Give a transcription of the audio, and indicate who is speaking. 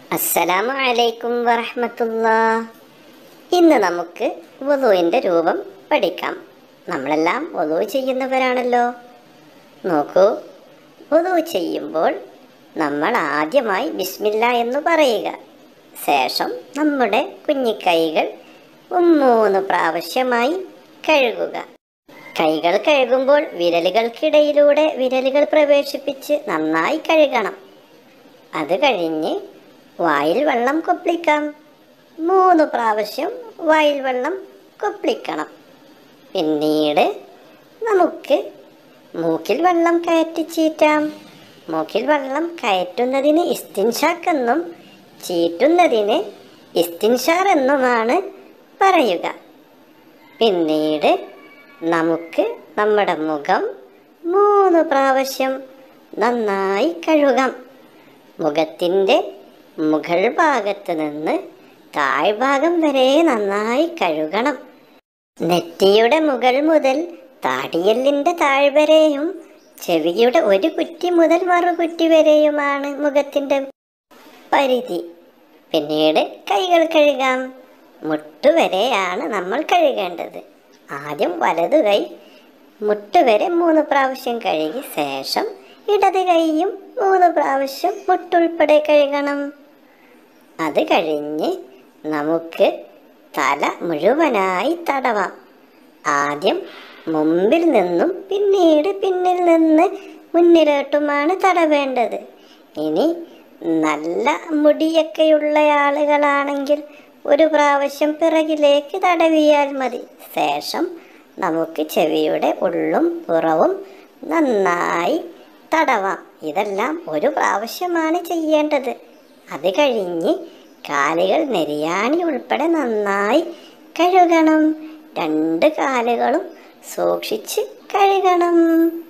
Speaker 1: അസ്സലാമു അലൈക്കും വറഹമത്തുള്ള ഇന്ന് നമുക്ക് വധുവിൻ്റെ രൂപം പഠിക്കാം നമ്മളെല്ലാം വധു ചെയ്യുന്നവരാണല്ലോ നോക്കൂ വധു ചെയ്യുമ്പോൾ നമ്മൾ ആദ്യമായി ബിസ്മില്ല എന്ന് പറയുക ശേഷം നമ്മുടെ കുഞ്ഞിക്കൈകൾ മൂന്ന് പ്രാവശ്യമായി കഴുകുക കൈകൾ കഴുകുമ്പോൾ വിരലുകൾക്കിടയിലൂടെ വിരലുകൾ പ്രവേശിപ്പിച്ച് നന്നായി കഴുകണം അത് കഴിഞ്ഞ് വായിൽ വെള്ളം കൊപ്പിളിക്കാം മൂന്ന് പ്രാവശ്യം വായിൽ വെള്ളം കൊപ്പിളിക്കണം പിന്നീട് നമുക്ക് മൂക്കിൽ വെള്ളം കയറ്റി ചീറ്റാം മൂക്കിൽ വെള്ളം കയറ്റുന്നതിന് ഇസ്തിൻഷാക്കെന്നും ചീറ്റുന്നതിന് ഇസ്തിൻഷാർ എന്നുമാണ് പറയുക പിന്നീട് നമുക്ക് നമ്മുടെ മുഖം മൂന്ന് പ്രാവശ്യം നന്നായി കഴുകാം മുഖത്തിൻ്റെ മുകൾ ഭാഗത്ത് നിന്ന് താഴ്ഭാഗം വരെ നന്നായി കഴുകണം നെറ്റിയുടെ മുകൾ മുതൽ താടിയല്ലിൻ്റെ താഴ്വരെയും ചെവിയുടെ ഒരു കുറ്റി മുതൽ മറുകുറ്റി വരെയുമാണ് മുഖത്തിൻ്റെ പരിധി പിന്നീട് കൈകൾ കഴുകാം മുട്ടുവരെയാണ് നമ്മൾ കഴുകേണ്ടത് ആദ്യം വലതു കൈ മുട്ടുവരെ മൂന്ന് പ്രാവശ്യം കഴുകി ശേഷം ഇടത് കൈയും മൂന്ന് പ്രാവശ്യം മുട്ടുൾപ്പെടെ കഴുകണം അത് കഴിഞ്ഞ് നമുക്ക് തല മുഴുവനായി തടവാം ആദ്യം മുമ്പിൽ നിന്നും പിന്നീട് പിന്നിൽ നിന്ന് മുന്നിലോട്ടുമാണ് തടവേണ്ടത് ഇനി നല്ല മുടിയൊക്കെയുള്ള ആളുകളാണെങ്കിൽ ഒരു പ്രാവശ്യം പിറകിലേക്ക് തടവിയാൽ മതി ശേഷം നമുക്ക് ചെവിയുടെ ഉള്ളും പുറവും നന്നായി തടവാം ഇതെല്ലാം ഒരു പ്രാവശ്യമാണ് ചെയ്യേണ്ടത് അത് കഴിഞ്ഞ് കാലുകൾ നെരിയാണി ഉൾപ്പെടെ നന്നായി കഴുകണം രണ്ട് കാലുകളും സൂക്ഷിച്ച് കഴുകണം